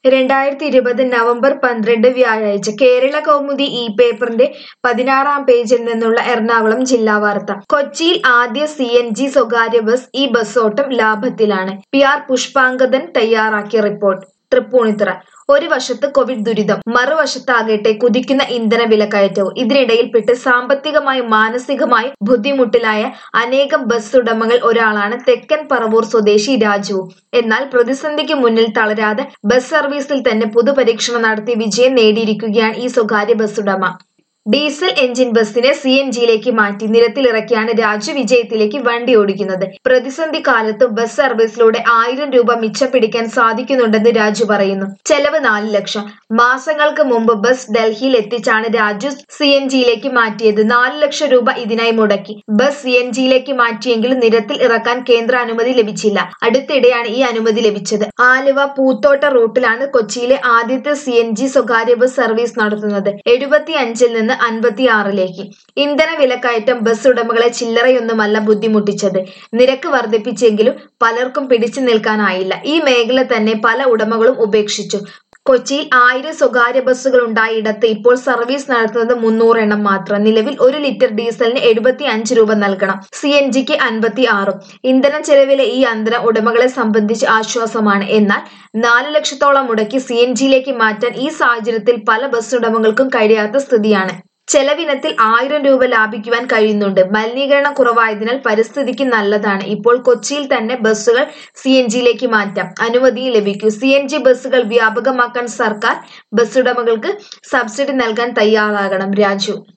രണ്ടായിരത്തി ഇരുപത് നവംബർ പന്ത്രണ്ട് വ്യാഴാഴ്ച കേരള കൗമുദി ഈ പേപ്പറിന്റെ പതിനാറാം പേജിൽ നിന്നുള്ള എറണാകുളം ജില്ലാ വാർത്ത കൊച്ചിയിൽ ആദ്യ സി എൻ ജി സ്വകാര്യ ബസ് ഈ ബസ്സോട്ടം ലാഭത്തിലാണ് പി ആർ പുഷ്പാങ്കദൻ തയ്യാറാക്കിയ റിപ്പോർട്ട് തൃപ്പൂണിത്തുറ ഒരു വശത്ത് കോവിഡ് ദുരിതം മറുവശത്താകട്ടെ കുതിക്കുന്ന ഇന്ധന വിലക്കയറ്റവും ഇതിനിടയിൽപ്പെട്ട് സാമ്പത്തികമായും മാനസികമായും ബുദ്ധിമുട്ടിലായ അനേകം ബസ് ഉടമകൾ ഒരാളാണ് തെക്കൻ പറവൂർ സ്വദേശി രാജുവും എന്നാൽ പ്രതിസന്ധിക്ക് മുന്നിൽ തളരാതെ ബസ് സർവീസിൽ തന്നെ പുതുപരീക്ഷണം നടത്തി വിജയം നേടിയിരിക്കുകയാണ് ഈ സ്വകാര്യ ബസ് ഉടമ ഡീസൽ എഞ്ചിൻ ബസ്സിനെ സി എൻ ജിയിലേക്ക് മാറ്റി നിരത്തിലിറക്കിയാണ് രാജു വിജയത്തിലേക്ക് വണ്ടി ഓടിക്കുന്നത് പ്രതിസന്ധി കാലത്ത് ബസ് സർവീസിലൂടെ ആയിരം രൂപ മിച്ചം പിടിക്കാൻ സാധിക്കുന്നുണ്ടെന്ന് രാജു പറയുന്നു ചെലവ് നാല് ലക്ഷം മാസങ്ങൾക്ക് മുമ്പ് ബസ് ഡൽഹിയിൽ എത്തിച്ചാണ് രാജു സി എൻ ജിയിലേക്ക് മാറ്റിയത് നാല് ലക്ഷം രൂപ ഇതിനായി മുടക്കി ബസ് സി എൻ ജിയിലേക്ക് മാറ്റിയെങ്കിലും നിരത്തിൽ ഇറക്കാൻ കേന്ദ്ര അനുമതി ലഭിച്ചില്ല അടുത്തിടെയാണ് ഈ അനുമതി ലഭിച്ചത് ആലുവ പൂത്തോട്ട റൂട്ടിലാണ് കൊച്ചിയിലെ ആദ്യത്തെ സി എൻ ജി സ്വകാര്യ ബസ് സർവീസ് നടത്തുന്നത് എഴുപത്തി അഞ്ചിൽ നിന്ന് അൻപത്തിയാറിലേക്ക് ഇന്ധന വിലക്കയറ്റം ബസ് ഉടമകളെ ചില്ലറയൊന്നുമല്ല ബുദ്ധിമുട്ടിച്ചത് നിരക്ക് വർദ്ധിപ്പിച്ചെങ്കിലും പലർക്കും പിടിച്ചു നിൽക്കാനായില്ല ഈ മേഖല തന്നെ പല ഉടമകളും ഉപേക്ഷിച്ചു കൊച്ചിയിൽ ആയിരം സ്വകാര്യ ബസ്സുകൾ ഉണ്ടായിടത്ത് ഇപ്പോൾ സർവീസ് നടത്തുന്നത് മുന്നൂറ് എണ്ണം മാത്രം നിലവിൽ ഒരു ലിറ്റർ ഡീസലിന് എഴുപത്തി അഞ്ച് രൂപ നൽകണം സി എൻ ജിക്ക് അൻപത്തി ആറും ഇന്ധന ചെലവിലെ ഈ അന്തരം ഉടമകളെ സംബന്ധിച്ച് ആശ്വാസമാണ് എന്നാൽ നാല് ലക്ഷത്തോളം മുടക്കി സി എൻ ജിയിലേക്ക് മാറ്റാൻ ഈ സാഹചര്യത്തിൽ പല ബസ് ഉടമകൾക്കും കഴിയാത്ത സ്ഥിതിയാണ് ചെലവിനത്തിൽ ആയിരം രൂപ ലാഭിക്കുവാൻ കഴിയുന്നുണ്ട് മലിനീകരണം കുറവായതിനാൽ പരിസ്ഥിതിക്ക് നല്ലതാണ് ഇപ്പോൾ കൊച്ചിയിൽ തന്നെ ബസ്സുകൾ സി എൻ ജിയിലേക്ക് മാറ്റാം അനുമതി ലഭിക്കൂ സി എൻ ജി ബസ്സുകൾ വ്യാപകമാക്കാൻ സർക്കാർ ബസ് ഉടമകൾക്ക് സബ്സിഡി നൽകാൻ തയ്യാറാകണം രാജു